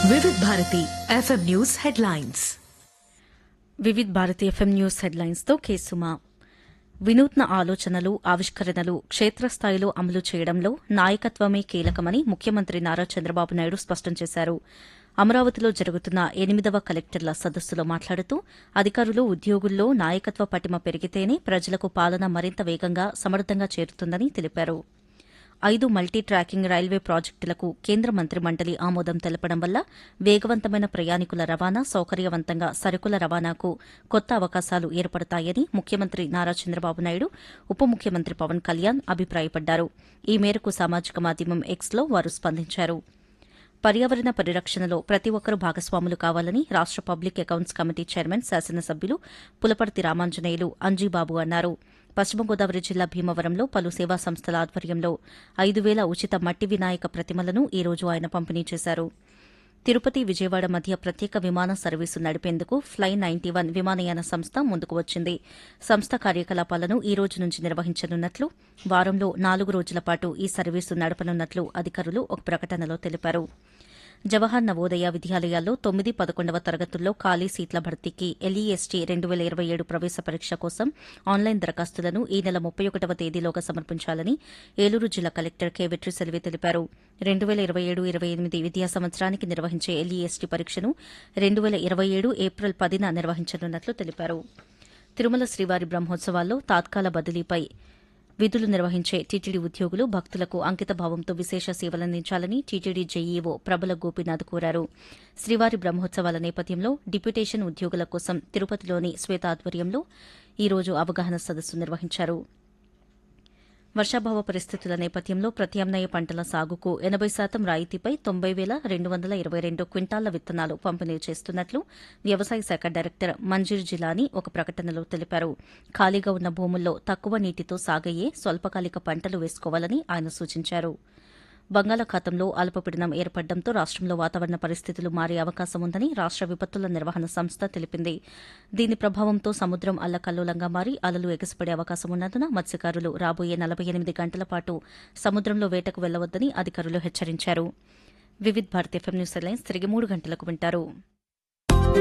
Vividh Bharati FM news headlines Vividh Bharati FM news హెడ్లైన్స్తో కేసుమా వినూత్న ఆలోచనలు ఆవిష్కరణలు క్షేత్రస్థాయిలో అమలు చేయడంలో నాయకత్వమే కీలకమని ముఖ్యమంత్రి నారా చంద్రబాబు నాయుడు స్పష్టం చేశారు అమరావతిలో జరుగుతున్న ఎనిమిదవ కలెక్టర్ల సదస్సులో మాట్లాడుతూ అధికారులు ఉద్యోగుల్లో నాయకత్వ పటిమ పెరిగితేనే ప్రజలకు పాలన మరింత వేగంగా సమర్థంగా చేరుతుందని తెలిపారు ఐదు మల్టీ ట్రాకింగ్ రైల్వే ప్రాజెక్టులకు కేంద్ర మంత్రి మండలి ఆమోదం తెలపడం వల్ల వేగవంతమైన ప్రయాణికుల రవాణా సౌకర్యవంతంగా సరుకుల రవాణాకు కొత్త అవకాశాలు ఏర్పడతాయని ముఖ్యమంత్రి నారా చంద్రబాబు నాయుడు ఉప ముఖ్యమంత్రి పవన్ కళ్యాణ్ అభిప్రాయపడ్డారు ఈ మేరకు సామాజిక మాధ్యమం ఎక్స్లో వారు స్పందించారు పర్యావరణ పరిరక్షణలో ప్రతి ఒక్కరూ భాగస్వాములు కావాలని రాష్ట పబ్లిక్ అకౌంట్స్ కమిటీ చైర్మన్ శాసనసభ్యులు పులపర్తి రామాంజనేయులు అంజీబాబు అన్నారు పశ్చిమ గోదావరి జిల్లా భీమవరంలో పలు సేవా సంస్థల ఆధ్వర్యంలో ఐదు వేల ఉచిత మట్టి వినాయక ప్రతిమలను ఈ రోజు ఆయన పంపిణీ చేశారు తిరుపతి విజయవాడ మధ్య ప్రత్యేక విమాన సర్వీసు నడిపేందుకు ఫ్లై నైన్టీ వన్ విమానయాన సంస్థ ముందుకు వచ్చింది సంస్థ కార్యకలాపాలను ఈ రోజు నుంచి నిర్వహించనున్నట్లు వారంలో నాలుగు రోజుల పాటు ఈ సర్వీసు నడపనున్నట్లు అధికారులు ఒక ప్రకటనలో తెలిపారు జవహర్ నవోదయ విద్యాలయాల్లో తొమ్మిది పదకొండవ తరగతుల్లో ఖాళీ సీట్ల భర్తీకి ఎల్ఈఎస్టీ రెండు వేల ఇరవై ఏడు ప్రవేశ పరీక్ష కోసం ఆన్లైన్ దరఖాస్తులను ఈ నెల ముప్పై ఒకటవ తేదీలోగా సమర్పించాలని ఏలూరు జిల్లా కలెక్టర్ కె వెట్రిసెల్వి తెలిపారు రెండు వేల ఇరవై ఏడు ఇరవై ఎనిమిది విద్యా సంవత్సరానికి నిర్వహించే ఎల్ఈఎస్టీ పరీక్షను రెండు వేల ఇరవై ఏడు ఏప్రిల్ పదిన నిర్వహించనున్నట్లు తెలిపారు తిరుమల శ్రీవారి బ్రహ్మోత్సవాల్లో తాత్కాల బదిలీపై విధులు నిర్వహించే టీటీడీ ఉద్యోగులు భక్తులకు అంకితభావంతో విశేష సేవలందించాలని టీటీడీ జేఈఓ ప్రబల గోపీనాథ్ కోరారు శ్రీవారి బ్రహ్మోత్సవాల నేపథ్యంలో డిప్యూటేషన్ ఉద్యోగుల కోసం తిరుపతిలోని శ్వేత ఆధ్వర్యంలో ఈ రోజు అవగాహన సదస్సు నిర్వహించారు వర్షాభావ పరిస్థితుల నేపథ్యంలో ప్రత్యామ్నాయ పంటల సాగుకు ఎనబై శాతం రాయితీపై తొంభై వేల రెండు వందల ఇరవై రెండు క్వింటాళ్ల విత్తనాలు పంపిణీ చేస్తున్నట్లు వ్యవసాయ శాఖ డైరెక్టర్ మంజీర్ జిలానీ ఒక ప్రకటనలో తెలిపారు ఖాళీగా ఉన్న భూముల్లో తక్కువ నీటితో సాగయ్యే స్వల్పకాలిక పంటలు వేసుకోవాలని ఆయన సూచించారు బంగాళాఖాతంలో అల్పపీడనం ఏర్పడడంతో రాష్టంలో వాతావరణ పరిస్థితులు మారే అవకాశం ఉందని రాష్ట విపత్తుల నిర్వహణ సంస్థ తెలిపింది దీని ప్రభావంతో సముద్రం అల్లకల్లోలంగా మారి అలలు ఎగసిపడే అవకాశం ఉన్నందున మత్స్యకారులు రాబోయే నలభై ఎనిమిది గంటల పాటు సముద్రంలో వేటకు వెళ్లవద్దని అధికారులు హెచ్చరించారు Vividh Bharat FM news headlines తిరిగి మూడు గంటలకు వింటారు